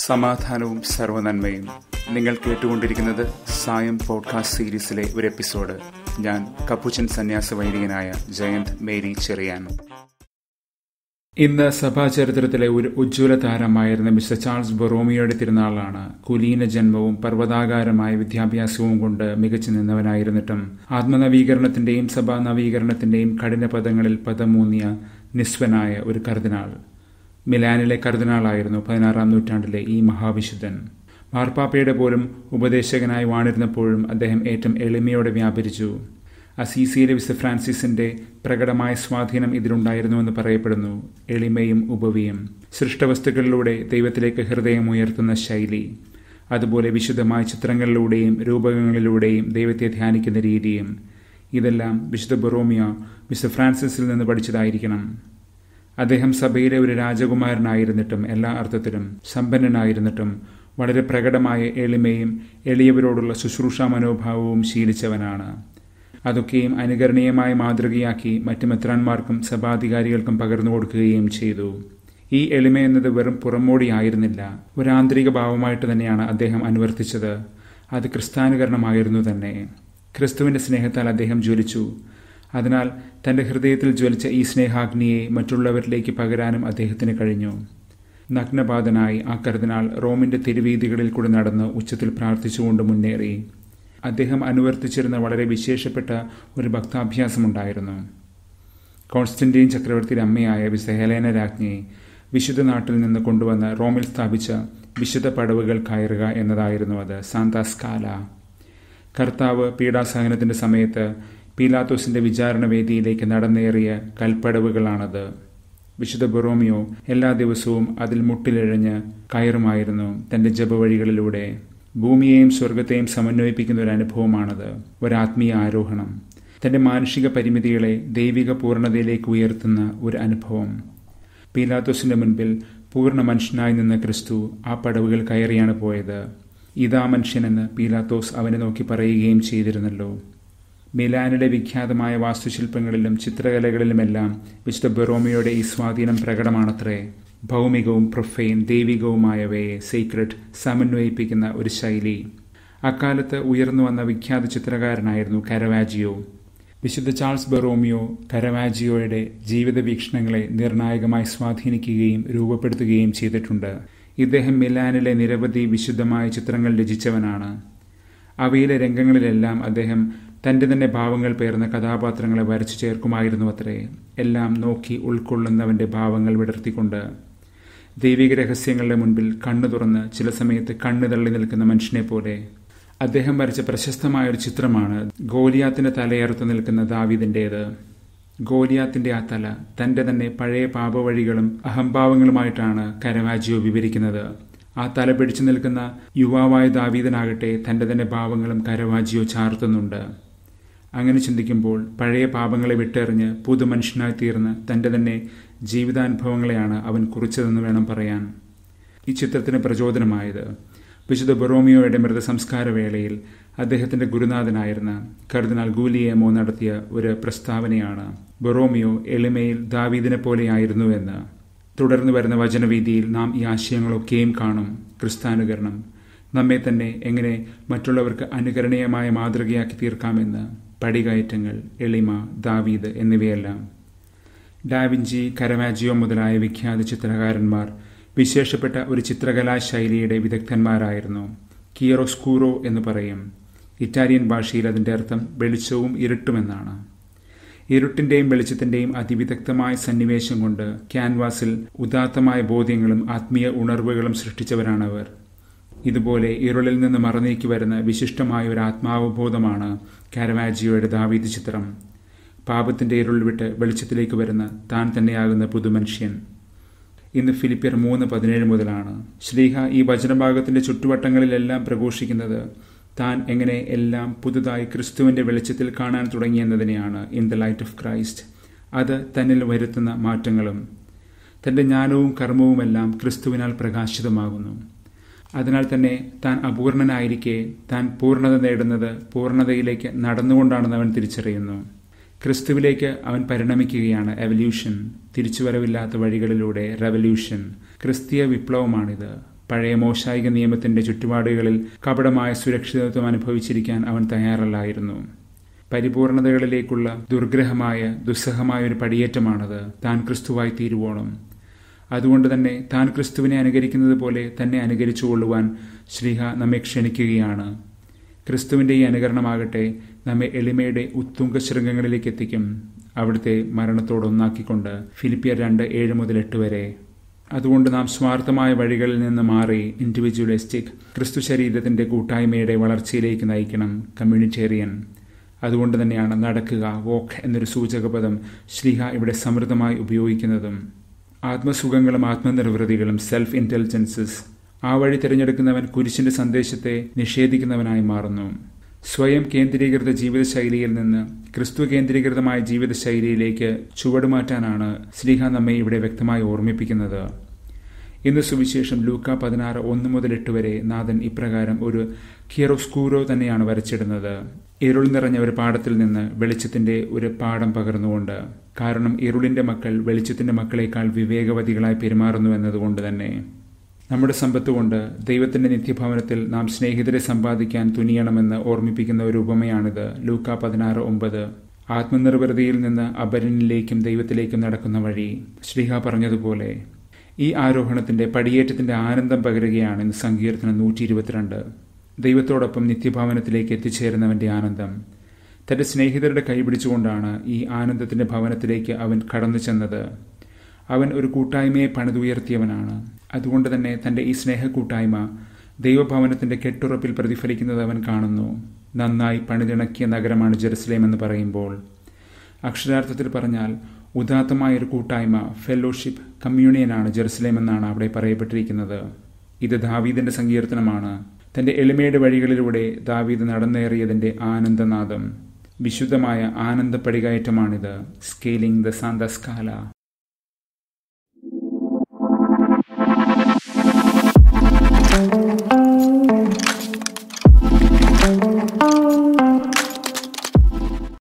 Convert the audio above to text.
സമാധാനവും സർവനന്മയും നിങ്ങൾ കേട്ടുകൊണ്ടിരിക്കുന്നത് സായം പോഡ്കാസ്റ്റ് സീരീസിലെ ഒരു എപ്പിസോഡ് ഞാൻ കപ്പുച്ചൻ സന്യാസ വൈദികനായ ജയന്ത് മേരി ചെറിയാൻ ഇന്ന് സഭാചരിത്രത്തിലെ ഒരു ഉജ്ജ്വല താരമായിരുന്ന മിസ്റ്റർ ചാൾസ് ബൊറോമിയോയുടെ തിരുനാളാണ് കുലീന ജന്മവും പർവ്വതാകാരമായ വിദ്യാഭ്യാസവും കൊണ്ട് മികച്ചു നിന്നവനായിരുന്നിട്ടും ആത്മനവീകരണത്തിന്റെയും സഭാ നവീകരണത്തിന്റെയും കഠിന പദങ്ങളിൽ പദമൂന്നിയ നിസ്വനായ ഒരു കർദിനാൾ മിലാനിലെ കർദിനാളായിരുന്നു പതിനാറാം നൂറ്റാണ്ടിലെ ഈ മഹാവിശുദ്ധൻ മാർപ്പാപ്പയുടെ പോലും ഉപദേശകനായി വാണിരുന്നപ്പോഴും അദ്ദേഹം ഏറ്റവും എളിമയോടെ വ്യാപരിച്ചു അസീസിയിലെ വിശ ഫ്രാൻസിസിന്റെ പ്രകടമായ സ്വാധീനം ഇതിലുണ്ടായിരുന്നുവെന്ന് പറയപ്പെടുന്നു എളിമയും ഉപവിയും സൃഷ്ടവസ്തുക്കളിലൂടെ ദൈവത്തിലേക്ക് ഹൃദയം ഉയർത്തുന്ന ശൈലി അതുപോലെ വിശുദ്ധമായ ചിത്രങ്ങളിലൂടെയും രൂപകങ്ങളിലൂടെയും ദൈവത്തെ ധ്യാനിക്കുന്ന രീതിയും ഇതെല്ലാം വിശുദ്ധ ബൊറോമിയ വിശുദ്ധ ഫ്രാൻസിസിൽ നിന്ന് പഠിച്ചതായിരിക്കണം അദ്ദേഹം സഭയിലെ ഒരു രാജകുമാരനായിരുന്നിട്ടും എല്ലാ അർത്ഥത്തിലും സമ്പന്നനായിരുന്നിട്ടും വളരെ പ്രകടമായ എളിമയും എളിയവരോടുള്ള ശുശ്രൂഷ മനോഭാവവും ശീലിച്ചവനാണ് അതൊക്കെയും അനുകരണീയമായ മാതൃകയാക്കി മറ്റു മെത്രാന്മാർക്കും സഭാധികാരികൾക്കും പകർന്നു കൊടുക്കുകയും ചെയ്തു ഈ എളിമ എന്നത് വെറും പുറമോടിയായിരുന്നില്ല ഒരു ആന്തരിക ഭാവമായിട്ട് തന്നെയാണ് അദ്ദേഹം അനുവർത്തിച്ചത് അത് ക്രിസ്താനുകരണമായിരുന്നു തന്നെ ക്രിസ്തുവിന്റെ സ്നേഹത്താൽ അദ്ദേഹം ജ്വലിച്ചു അതിനാൽ തന്റെ ഹൃദയത്തിൽ ജ്വലിച്ച ഈ സ്നേഹാഗ്നിയെ മറ്റുള്ളവരിലേക്ക് പകരാനും അദ്ദേഹത്തിന് കഴിഞ്ഞു നഗ്നപാതനായി ആ കർദിനാൾ റോമിന്റെ തെരുവീതികളിൽ കൂടി നടന്ന് ഉച്ചത്തിൽ പ്രാർത്ഥിച്ചുകൊണ്ട് മുന്നേറി അദ്ദേഹം അനുവർത്തിച്ചിരുന്ന വളരെ വിശേഷപ്പെട്ട ഒരു ഭക്താഭ്യാസമുണ്ടായിരുന്നു കോൺസ്റ്റന്റീൻ ചക്രവർത്തിയുടെ അമ്മയായ വിശുദ്ധ ഹെലേന രാജ്ഞിയെ വിശുദ്ധ നാട്ടിൽ നിന്ന് കൊണ്ടുവന്ന് റോമിൽ സ്ഥാപിച്ച വിശുദ്ധ പടവുകൾ കയറുക എന്നതായിരുന്നു അത് സാന്താസ്കാല കർത്താവ് പീഡാസഹനത്തിന്റെ സമയത്ത് പീലാത്തോസിന്റെ വിചാരണ വേദിയിലേക്ക് നടന്നേറിയ കൽപ്പടവുകളാണത് വിശുദ്ധ ബൊറോമിയോ എല്ലാ ദിവസവും അതിൽ മുട്ടിലിഴഞ്ഞ് കയറുമായിരുന്നു തന്റെ ജപവഴികളിലൂടെ ഭൂമിയെയും സ്വർഗത്തെയും സമന്വയിപ്പിക്കുന്ന ഒരു അനുഭവമാണത് ഒരാത്മീയ ആരോഹണം തന്റെ മാനുഷിക പരിമിതികളെ ദൈവിക പൂർണ്ണതയിലേക്ക് ഉയർത്തുന്ന ഒരു അനുഭവം പീലാത്തോസിന്റെ മുൻപിൽ പൂർണ്ണ മനുഷ്യനായി നിന്ന ക്രിസ്തു ആ പടവുകൾ കയറിയാണ് പോയത് ഇതാ മനുഷ്യനെന്ന് പീലാത്തോസ് അവനെ നോക്കി പറയുകയും ചെയ്തിരുന്നല്ലോ മിലാനിലെ വിഖ്യാതമായ വാസ്തുശില്പങ്ങളിലും ചിത്രകലകളിലുമെല്ലാം വിശുദ്ധ ബെറോമിയുടെ ഈ സ്വാധീനം പ്രകടമാണത്രേ ഭൗമികവും പ്രൊഫൈൻ ദൈവികവുമായവയെ സീക്രട്ട് സമന്വയിപ്പിക്കുന്ന ഒരു ശൈലി അക്കാലത്ത് ഉയർന്നു വന്ന വിഖ്യാത ചിത്രകാരനായിരുന്നു കരവാജിയോ വിശുദ്ധ ചാൾസ് ബെറോമിയോ കരവാജിയോയുടെ ജീവിത വീക്ഷണങ്ങളെ നിർണായകമായി സ്വാധീനിക്കുകയും രൂപപ്പെടുത്തുകയും ചെയ്തിട്ടുണ്ട് ഇദ്ദേഹം മിലാനിലെ നിരവധി വിശുദ്ധമായ ചിത്രങ്ങൾ രചിച്ചവനാണ് അവയിലെ രംഗങ്ങളിലെല്ലാം അദ്ദേഹം തന്റെ തന്നെ ഭാവങ്ങൾ പേർന്ന കഥാപാത്രങ്ങളെ വരച്ചു ചേർക്കുമായിരുന്നു അത്രേ എല്ലാം നോക്കി ഉൾക്കൊള്ളുന്നവന്റെ ഭാവങ്ങൾ വിടർത്തിക്കൊണ്ട് ദൈവിക രഹസ്യങ്ങളുടെ മുൻപിൽ കണ്ണു തുറന്ന് ചില സമയത്ത് കണ്ണു തള്ളി നിൽക്കുന്ന മനുഷ്യനെ പോലെ അദ്ദേഹം വരച്ച പ്രശസ്തമായ ഒരു ചിത്രമാണ് ഗോലിയാത്തിന്റെ തലയറുത്ത് നിൽക്കുന്ന ദാവിദിന്റേത് ഗോലിയാത്തിന്റെ ആ തല തന്റെ തന്നെ പഴയ പാപവഴികളും അഹംഭാവങ്ങളുമായിട്ടാണ് കരവാജിയോ വിവരിക്കുന്നത് ആ തല പിടിച്ചു നിൽക്കുന്ന യുവാവായ ദാവീദനാകട്ടെ തന്റെ തന്നെ ഭാവങ്ങളും കരവാജിയോ ചാർത്തുന്നുണ്ട് അങ്ങനെ ചിന്തിക്കുമ്പോൾ പഴയ പാപങ്ങളെ വിട്ടെറിഞ്ഞ് പുതുമനുഷ്യനായി തീർന്ന് തന്റെ തന്നെ ജീവിതാനുഭവങ്ങളെയാണ് അവൻ കുറിച്ചതെന്ന് വേണം പറയാൻ ഈ ചിത്രത്തിന് പ്രചോദനമായത് വിശുദ്ധ ബൊറോമിയോയുടെ മൃതസംസ്കാര വേളയിൽ അദ്ദേഹത്തിന്റെ ഗുരുനാഥനായിരുന്ന കർദിനാൾ ഗൂലിയേമോ നടത്തിയ ഒരു പ്രസ്താവനയാണ് ബൊറോമിയോ എളിമയിൽ ദാവീദിനെ പോലെയായിരുന്നു എന്ന് തുടർന്ന് വരുന്ന വചനവീതിയിൽ നാം ഈ ആശയങ്ങളൊക്കെയും കാണും ക്രിസ്താനുകരണം നമ്മെ തന്നെ എങ്ങനെ മറ്റുള്ളവർക്ക് അനുകരണീയമായ മാതൃകയാക്കി തീർക്കാമെന്ന് പടികയറ്റങ്ങൾ എളിമ ദാവീദ് എന്നിവയെല്ലാം ഡാവിഞ്ചി കരവാജിയോ മുതലായ വിഖ്യാത ചിത്രകാരന്മാർ വിശേഷപ്പെട്ട ഒരു ചിത്രകലാ ശൈലിയുടെ വിദഗ്ധന്മാരായിരുന്നു കിയറോസ്കൂറോ എന്ന് പറയും ഇറ്റാലിയൻ ഭാഷയിൽ അതിൻ്റെ അർത്ഥം വെളിച്ചവും ഇരുട്ടുമെന്നാണ് ഇരുട്ടിന്റെയും വെളിച്ചത്തിന്റെയും അതിവിദഗ്ധമായ സന്നിവേശം കൊണ്ട് ക്യാൻവാസിൽ ഉദാത്തമായ ബോധ്യങ്ങളും ആത്മീയ ഉണർവുകളും സൃഷ്ടിച്ചവരാണവർ ഇതുപോലെ ഇരുളിൽ നിന്ന് മറന്നേക്ക് വരുന്ന വിശിഷ്ടമായ ഒരു ആത്മാവബോധമാണ് കാരവാജിയോയുടെ ദാവീദ് ചിത്രം പാപത്തിന്റെ ഇരുൾ വിട്ട് വെളിച്ചത്തിലേക്ക് വരുന്ന താൻ തന്നെയാകുന്ന പുതുമനുഷ്യൻ ഇന്ന് ഫിലിപ്പിയർ മൂന്ന് പതിനേഴ് മുതലാണ് ശ്രീഹ ഈ വചനഭാഗത്തിന്റെ ചുറ്റുവട്ടങ്ങളിലെല്ലാം പ്രഘോഷിക്കുന്നത് താൻ എങ്ങനെ എല്ലാം പുതുതായി ക്രിസ്തുവിന്റെ വെളിച്ചത്തിൽ കാണാൻ തുടങ്ങിയെന്നതിനെയാണ് in the light of Christ അത് തന്നിൽ വരുത്തുന്ന മാറ്റങ്ങളും തന്റെ ജ്ഞാനവും കർമ്മവുമെല്ലാം ക്രിസ്തുവിനാൽ പ്രകാശിതമാകുന്നു അതിനാൽ തന്നെ താൻ അപൂർണനായിരിക്കെ താൻ പൂർണ്ണത നേടുന്നത് പൂർണ്ണതയിലേക്ക് നടന്നുകൊണ്ടാണെന്ന് അവൻ തിരിച്ചറിയുന്നു ക്രിസ്തുവിലേക്ക് അവൻ പരിണമിക്കുകയാണ് എവല്യൂഷൻ തിരിച്ചുവരവില്ലാത്ത വഴികളിലൂടെ റെവല്യൂഷൻ ക്രിസ്തീയ വിപ്ലവമാണിത് പഴയ മോശായിക നിയമത്തിന്റെ ചുറ്റുപാടുകളിൽ കപടമായ സുരക്ഷിതത്വം അനുഭവിച്ചിരിക്കാൻ അവൻ തയ്യാറല്ലായിരുന്നു പരിപൂർണതകളിലേക്കുള്ള ദുർഗ്രഹമായ ദുസ്സഹമായ ഒരു പടിയേറ്റമാണത് താൻ ക്രിസ്തുവായി തീരുവോണം അതുകൊണ്ട് തന്നെ താൻ ക്രിസ്തുവിനെ അനുകരിക്കുന്നത് പോലെ തന്നെ അനുകരിച്ചുകൊള്ളുവാൻ ശ്രീഹ നമ്മെ ക്ഷണിക്കുകയാണ് ക്രിസ്തുവിന്റെ ഈ അനുകരണമാകട്ടെ നമ്മെ എളിമയുടെ ഉത്തുംഗ ശൃംഗങ്ങളിലേക്ക് എത്തിക്കും അവിടുത്തെ മരണത്തോടൊന്നാക്കിക്കൊണ്ട് ഫിലിപ്പിയർ രണ്ട് ഏഴ് മുതൽ എട്ട് വരെ അതുകൊണ്ട് നാം സ്വാർത്ഥമായ വഴികളിൽ നിന്ന് മാറി ഇൻഡിവിജ്വലിസ്റ്റിക് ക്രിസ്തു ശരീരത്തിന്റെ കൂട്ടായ്മയുടെ വളർച്ചയിലേക്ക് നയിക്കണം കമ്മ്യൂണിറ്റേറിയൻ അതുകൊണ്ട് തന്നെയാണ് നടക്കുക വോക്ക് എന്നൊരു സൂചകപദം ശ്രീഹ ഇവിടെ സമൃദ്ധമായി ഉപയോഗിക്കുന്നതും ആത്മസുഖങ്ങളും ആത്മനിർവൃതികളും സെൽഫ് ഇന്റലിജൻസസ് ആ വഴി തിരഞ്ഞെടുക്കുന്നവൻ കുരിശിന്റെ സന്ദേശത്തെ നിഷേധിക്കുന്നവനായി മാറുന്നു സ്വയം കേന്ദ്രീകൃത ജീവിതശൈലിയിൽ നിന്ന് ക്രിസ്തു കേന്ദ്രീകൃതമായ ജീവിതശൈലിയിലേക്ക് ചുവടുമാറ്റാനാണ് ശ്രീഹ നമ്മെ ഇവിടെ വ്യക്തമായി ഓർമ്മിപ്പിക്കുന്നത് ഇന്ന് സുവിശേഷം ലൂക്ക പതിനാറ് ഒന്ന് മുതൽ എട്ട് വരെ നാഥൻ ഇപ്രകാരം ഒരു കിയറോസ്കൂരോ തന്നെയാണ് വരച്ചിടുന്നത് ഇരുൾ നിറഞ്ഞ ഒരു പാടത്തിൽ നിന്ന് വെളിച്ചത്തിന്റെ ഒരു പാഠം പകർന്നുകൊണ്ട് കാരണം ഇരുളിന്റെ മക്കൾ വെളിച്ചത്തിന്റെ മക്കളെക്കാൾ വിവേകവതികളായി പെരുമാറുന്നു എന്നതുകൊണ്ട് തന്നെ നമ്മുടെ സമ്പത്ത് കൊണ്ട് ദൈവത്തിന്റെ നിത്യഭവനത്തിൽ നാം സ്നേഹിതരെ സമ്പാദിക്കാൻ തുനിയണമെന്ന് ഓർമ്മിപ്പിക്കുന്ന ഒരു ഉപമയാണിത് ലൂക്ക പതിനാറ് ഒമ്പത് ആത്മനിർവൃതിയിൽ നിന്ന് അപരനിലേക്കും ദൈവത്തിലേക്കും നടക്കുന്ന വഴി ശ്രീഹ പറഞ്ഞതുപോലെ ഈ ആരോഹണത്തിന്റെ പടിയേറ്റത്തിന്റെ ആനന്ദം പകരുകയാണ് ഇന്ന് സങ്കീർത്തനം നൂറ്റി ഇരുപത്തിരണ്ട് ദൈവത്തോടൊപ്പം നിത്യഭവനത്തിലേക്ക് എത്തിച്ചേരുന്നവന്റെ ആനന്ദം തന്റെ സ്നേഹിതരുടെ കൈപിടിച്ചുകൊണ്ടാണ് ഈ ആനന്ദത്തിന്റെ ഭവനത്തിലേക്ക് അവൻ കടന്നു ചെന്നത് അവൻ ഒരു കൂട്ടായ്മയെ പണിതുയർത്തിയവനാണ് അതുകൊണ്ട് തന്നെ തന്റെ ഈ സ്നേഹക്കൂട്ടായ്മ ദൈവഭവനത്തിന്റെ കെട്ടുറപ്പിൽ പ്രതിഫലിക്കുന്നത് അവൻ കാണുന്നു നന്നായി പണിതിണക്കിയ നഗരമാണ് ജെറുസലേം എന്ന് പറയുമ്പോൾ അക്ഷരാർത്ഥത്തിൽ പറഞ്ഞാൽ ഉദാത്തമായ ഒരു കൂട്ടായ്മ ഫെലോഷിപ്പ് കമ്മ്യൂണിയനാണ് ജെറുസലേം എന്നാണ് അവിടെ പറയപ്പെട്ടിരിക്കുന്നത് ഇത് ദാവീദിന്റെ സങ്കീർത്തനമാണ് തന്റെ എളിമയുടെ വഴികളിലൂടെ ദാവീദ് നടന്നേറിയതിന്റെ ആനന്ദനാദം വിശുദ്ധമായ ആനന്ദ പടികയറ്റമാണിത് സ്കെയിലിംഗ് ദ സാന്ത സ്കാല